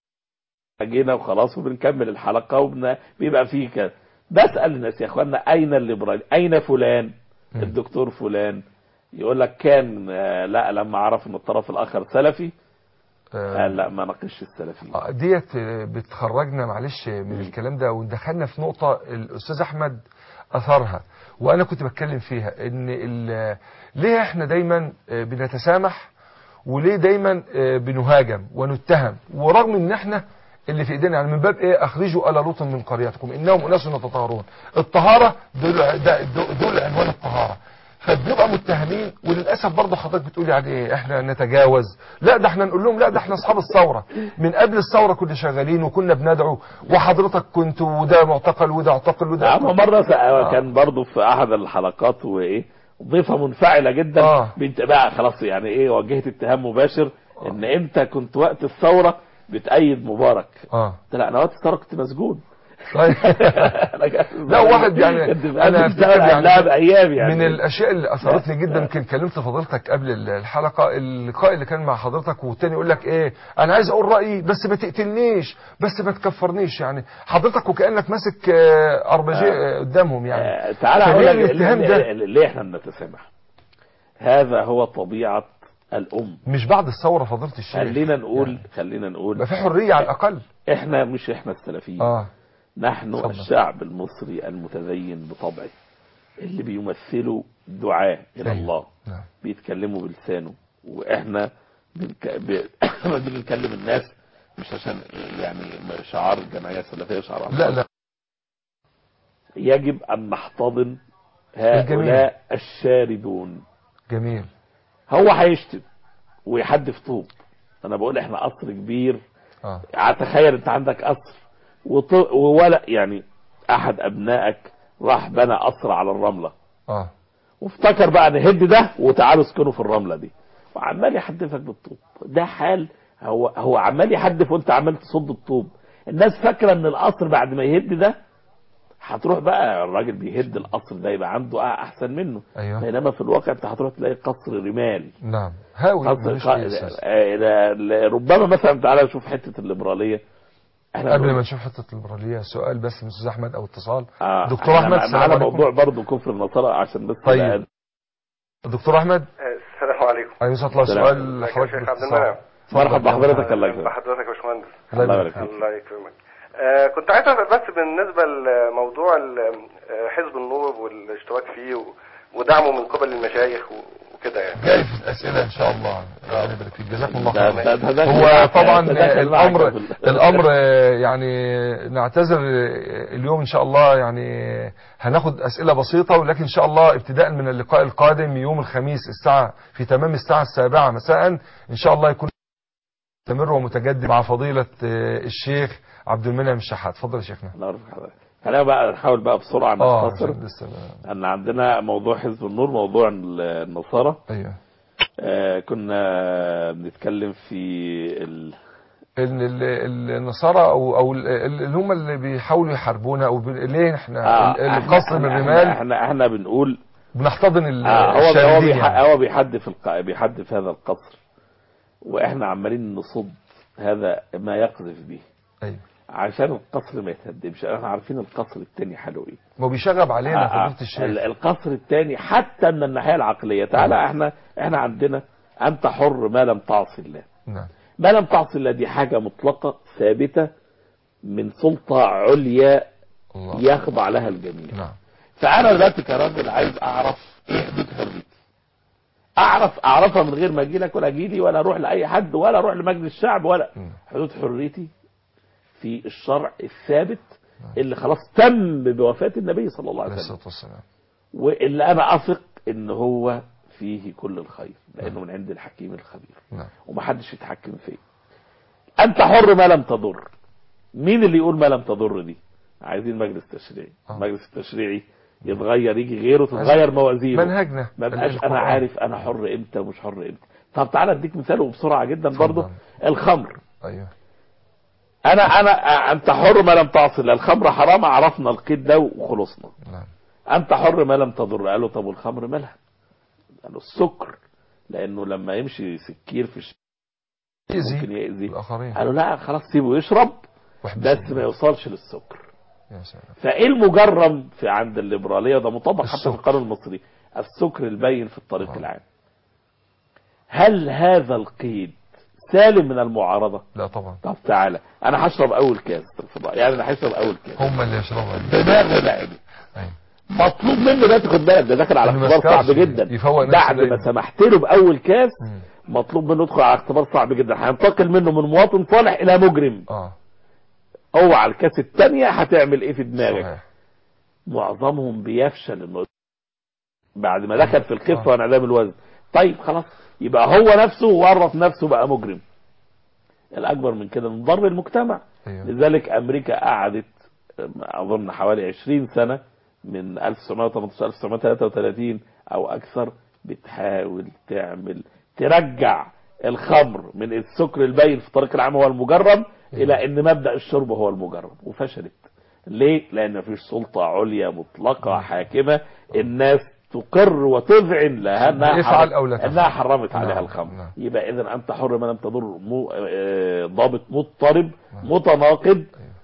جينا وخلاص وبنكمل الحلقه وبيبقى فيه كده بسال الناس يا اخوانا اين الليبرالي اين فلان مم. الدكتور فلان يقول لك كان آه، لا لما عرف ان الطرف الاخر سلفي آه، قال لا ما ناقش السلفيين آه، ديت آه، بتخرجنا معلش من الكلام ده ودخلنا في نقطة الأستاذ أحمد أثرها وأنا كنت بتكلم فيها إن ال- ليه إحنا دايما آه، بنتسامح وليه دايما آه، بنهاجم ونتهم ورغم إن إحنا اللي في ايدينا يعني من باب ايه اخرجوا ال لوط من قريتكم انهم اناس يتطهرون الطهاره دول ده- دول عنوان الطهاره فبنبقى متهمين وللاسف برضه حضرتك بتقول يعني ايه احنا نتجاوز لا ده احنا نقول لهم لا ده احنا اصحاب الثوره من قبل الثوره كنا شغالين وكنا بندعو وحضرتك كنت وده معتقل وده اعتقل وده نعم مرة س- آه. كان برضو في أحد الحلقات وإيه ضيفة منفعلة جدا آه. بنت بقى خلاص يعني إيه وجهت اتهام مباشر إن أنت كنت وقت الثورة بتأيد مبارك اه قلت لا أنا وقت الثورة كنت مسجون طيب. لا واحد يعني انا انا افتكر يعني قبلها بايام يعني من الاشياء اللي اثرتني جدا يمكن كلمت فضيلتك قبل الحلقه اللقاء اللي كان مع حضرتك والتاني يقول لك ايه انا عايز اقول رايي بس ما تقتلنيش بس ما تكفرنيش يعني حضرتك وكانك ماسك آه، اربجي آه، قدامهم يعني آه، تعالى فليه اقول لك الاتهام ده؟ ليه- ليه احنا بنتسامح هذا هو طبيعة الأم مش بعد الثوره فضيله الشيخ خلينا نقول خلينا نقول يبقى في حريه على الاقل احنا مش احنا السلفيين اه نحن اتفضل. الشعب المصري المتدين بطبعه اللي بيمثلوا دعاة إلى أيوة. الله نعم بيتكلموا بلسانه وإحنا بنك... ب... لما نيجي نكلم الناس مش عشان يعني شعار الجمعيه السلفيه شعار لا لا يجب ان نحتضن هؤلاء الشاردون جميل هو هيشتم ويحدف طوب انا بقول احنا قصر كبير اه تخيل انت عندك قصر وط... وولا يعني احد ابنائك راح بنى قصر على الرمله اه وافتكر بقى نهد ده وتعالوا اسكنوا في الرمله دي وعمال يحدفك بالطوب ده حال هو هو عمال يحدف وانت عمال تصد الطوب الناس فاكره ان القصر بعد ما يهد ده هتروح بقى الراجل بيهد القصر ده يبقى عنده احسن منه ايوه بينما في الواقع انت هتروح تلاقي قصر رمال نعم هاوي قصر ملوش قا- أي أساس. آه، لا- لا- ربما مثلا تعالى نشوف حته الليبراليه احنا قبل بنقول- ما نشوف حته الليبراليه سؤال بس من استاذ احمد او اتصال آه، دكتور احنا أحمد، معانا السلام عليكم. موضوع برضه كفر النصارى عشان بس طيب. دكتور احمد السلام عليكم عليه الصلاه والسلام السلام. سؤال ازيك يا حضرتك شيخ عبد باختصار. المنعم مرحبا بحضرتك الله يكرمك بحضرتك يا باشمهندس الله الله يبارك يبارك فيك فيك الله يكرمك آه كنت عايز اسال بس بالنسبه لموضوع ال- آه، حزب النور والاشتراك فيه و- ودعمه من قبل المشايخ و- وكده يعني جاي في الاسئله ان شاء الله ربنا يبارك فيك جزاكم الله ده- خير ده- ده- ده- هو ده- طبعا ده داخل معك الامر في ال- الامر آه، يعني نعتذر آه، اليوم ان شاء الله يعني هناخد اسئله بسيطه ولكن ان شاء الله ابتداء من اللقاء القادم يوم الخميس الساعه في تمام الساعه السابعه مساء ان شاء الله يكون مستمر ومتجدد مع فضيله آه، الشيخ عبد المنعم الشحات اتفضل يا شيخنا الله يرفع حضرتك. خلينا بقى نحاول بقى بسرعه اه نختصر عشان لسه ما- ان عندنا موضوع حزب النور موضوع النصارى ايوه آه كنا بنتكلم في ال... ان ال- ال- النصارى او او ال- ال- اللي هم اللي بيحاولوا يحاربونا او ب- ليه احنا آه ال- احنا, القصر احنا, بالرمال احنا, احنا بنقول بنحتضن ال- آه هو هو, الشاردين بيح... يعني. هو بيحدف الق... بيحدف هذا القصر واحنا عمالين نصد هذا ما يقذف به ايوه عشان القصر ما يتهدمش احنا عارفين القصر التاني حاله ايه ما هو بيشغب علينا آه، آه. فضيله الشيخ ال- القصر الثاني حتى من الناحيه العقليه تعالى احنا احنا عندنا انت حر ما لم تعصي الله نعم ما لم تعصي الله دي حاجه مطلقه ثابته من سلطه عليا الله يخضع لها الجميع نعم فانا دلوقتي كراجل عايز اعرف ايه حدود حريتي اعرف اعرفها من غير ما اجي لك ولا اجي لي ولا اروح لاي حد ولا اروح لمجلس الشعب ولا مم. حدود حريتي في الشرع الثابت اللي خلاص تم بوفاه النبي صلى الله عليه عليه وسلم الصلاه والسلام واللي انا اثق ان هو فيه كل الخير لانه من عند الحكيم الخبير نعم ومحدش يتحكم فيه انت حر ما لم تضر مين اللي يقول ما لم تضر دي عايزين مجلس تشريعي آه. المجلس التشريعي يتغير يجي غيره تتغير موازينه منهجنا ما بقاش القرآن. انا عارف انا حر امتى ومش حر امتى طب تعالى اديك مثال وبسرعه جدا برضه اتفضل. الخمر ايوه انا انا انت حر ما لم تعصي لا الخمر حرام عرفنا القيد ده وخلصنا نعم انت حر ما لم تضر قال له طب والخمر مالها قال له السكر لانه لما يمشي سكير في الش... ممكن يأذي يأذي الاخرين قالوا لا خلاص سيبه يشرب واحبس بس الله. ما يوصلش للسكر يا سلام فايه المجرم في عند الليبراليه ده مطبق حتى في السكر. القانون المصري السكر البين في الطريق آه. العام هل هذا القيد سالم من المعارضه لا طبعا طب تعالى انا هشرب اول كاس استغفر الله. يعني انا هشرب اول كاس هم اللي يشربوا دماغ لعب ايوه مطلوب منه ده تاخد بالك ده داخل على إنه ما اختبار صعب يسكرش، جدا يفوق نفسه بعد ما دايما. سمحت له باول كاس مم. مطلوب منه يدخل على اختبار صعب جدا هينتقل منه من مواطن صالح الى مجرم اه هو على الكاس الثانيه هتعمل ايه في دماغك صحيح معظمهم بيفشل انه بعد ما دخل في الخفه آه. وانعدام الوزن طيب خلاص يبقى هو نفسه ورط نفسه بقى مجرم الاكبر من كده من ضرب المجتمع ايوه لذلك امريكا قعدت اظن حوالي 20 سنه من 1918 1933 او اكثر بتحاول تعمل ترجع الخمر من السكر البين في الطريق العام هو المجرم الى ان مبدا الشرب هو المجرم وفشلت ليه لان مفيش سلطه عليا مطلقه حاكمه الناس تقر وتذعن لها انها افعل حرمت- أو لا تفعل. انها حرمت عليها نعم، الخمر نعم. يبقى اذا انت حر ما لم تضر مو آه، ضابط مضطرب متناقض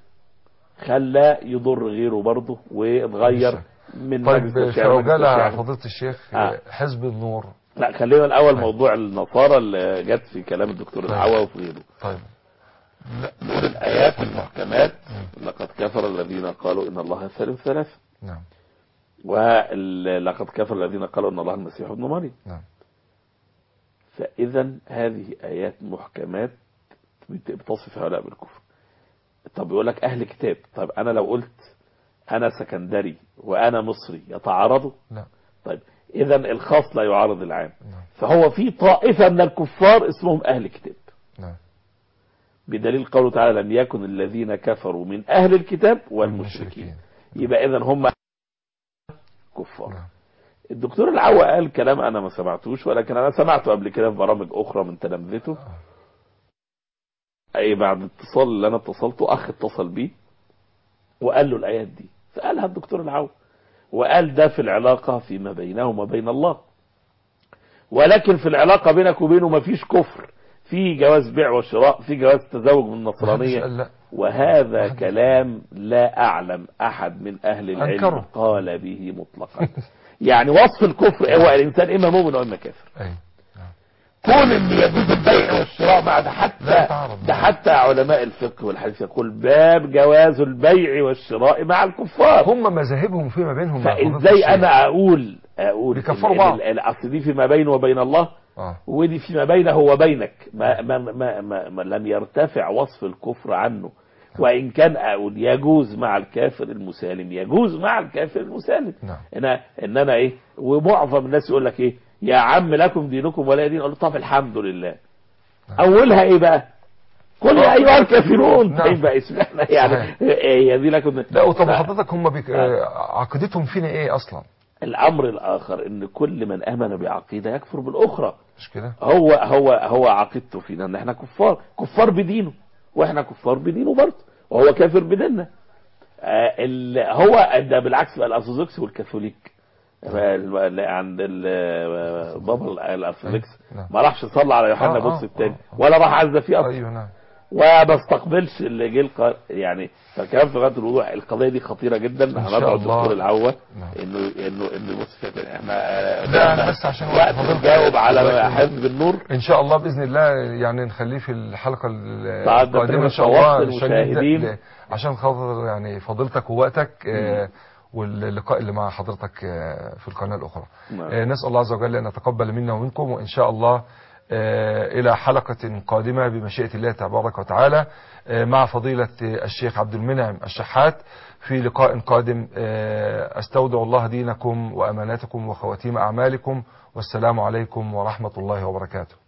خلى يضر غيره برضه واتغير من طيب مجلس في الشعب لمجلس عجالة الشعب. فضيلة الشيخ آه. حزب النور لا خلينا الاول طيب. موضوع النصارى اللي جت في كلام الدكتور طيب. العوا وفي غيره طيب نقول الايات المحكمات لقد كفر الذين قالوا ان الله ثالث ثلاثه نعم ولقد كفر الذين قالوا ان الله المسيح ابن مريم نعم فاذا هذه ايات محكمات بت- بتصف هؤلاء بالكفر طب يقول لك اهل كتاب طب انا لو قلت انا سكندري وانا مصري يتعارضوا لا طيب اذا الخاص لا يعارض العام نعم. فهو في طائفة من الكفار اسمهم اهل كتاب نعم بدليل قوله تعالى لم يكن الذين كفروا من اهل الكتاب والمشركين يبقى اذا هم كفار نعم. الدكتور العوا قال كلام انا ما سمعتوش ولكن انا سمعته قبل كده في برامج اخرى من تلامذته اي بعد اتصال اللي انا اتصلته اخ اتصل بيه وقال له الايات دي فقالها الدكتور العوا وقال ده في العلاقة فيما بينه وما بين الله ولكن في العلاقة بينك وبينه ما فيش كفر في جواز بيع وشراء في جواز تزوج من محدش النصرانية قال لا وهذا محدش- كلام لا أعلم أحد من أهل العلم أنكره. قال به مطلقا يعني وصف الكفر هو الإنسان إما مؤمن وإما كافر ايوه كون ان يجوز البيع والشراء مع ده لا حتى تعرض. ده حتى علماء الفقه والحديث يقول باب جواز البيع والشراء مع الكفار هم مذاهبهم فيما بينهم مع فضيلة فازاي الشيخ. انا اقول اقول بيكفروا إن- بعض. إن ال- اصل دي فيما بينه وبين الله اه ودي فيما بينه وبينك ما, ما, ما, ما, ما لم يرتفع وصف الكفر عنه وان كان اقول يجوز مع الكافر المسالم يجوز مع الكافر المسالم نعم ان ان انا ايه ومعظم الناس يقول لك ايه يا عم لكم دينكم ولا دين اقول له طب الحمد لله اولها ايه بقى قل يا ايها الكافرون نعم. طيب بقى اسمعنا يعني صحيح. هي دي لكم لا وطب ف- حضرتك هم بيك... آه، عقيدتهم فينا ايه اصلا الامر الاخر ان كل من امن بعقيده يكفر بالاخرى مش كده هو هو هو عقيدته فينا ان احنا كفار كفار بدينه واحنا كفار بدينه برضه وهو كافر بديننا آه، ال- هو ده بالعكس بقى الارثوذكس والكاثوليك ال- ال- عند ال- بابا الارثوذكس نعم. ما راحش صلى على يوحنا آه، بص آه، التاني آه. ولا راح عزى فيه اصلا ايوه نعم وما استقبلش اللي جه الق- يعني فالكلام في غايه الوضوح القضيه دي خطيره جدا شاء هندعو الله. الدكتور العوا نعم. انه انه انه بص فكرة احنا لا، أنا بس عشان وقت وقت فضيلتك. نجاوب على الله حزب النور ان شاء الله باذن الله يعني نخليه في الحلقه ال- بعد ما القادمه ان شاء توصل الله عشان نبدأ المشاهدين. ل- عشان خاطر يعني فضيلتك ووقتك آه، واللقاء اللي مع حضرتك آه، في القناه الاخرى نعم. آه، نسال الله عز وجل ان يتقبل منا ومنكم وان شاء الله آه، الى حلقه قادمه بمشيئه الله تبارك وتعالى آه، مع فضيله الشيخ عبد المنعم الشحات في لقاء قادم آه، استودع الله دينكم واماناتكم وخواتيم اعمالكم والسلام عليكم ورحمه الله وبركاته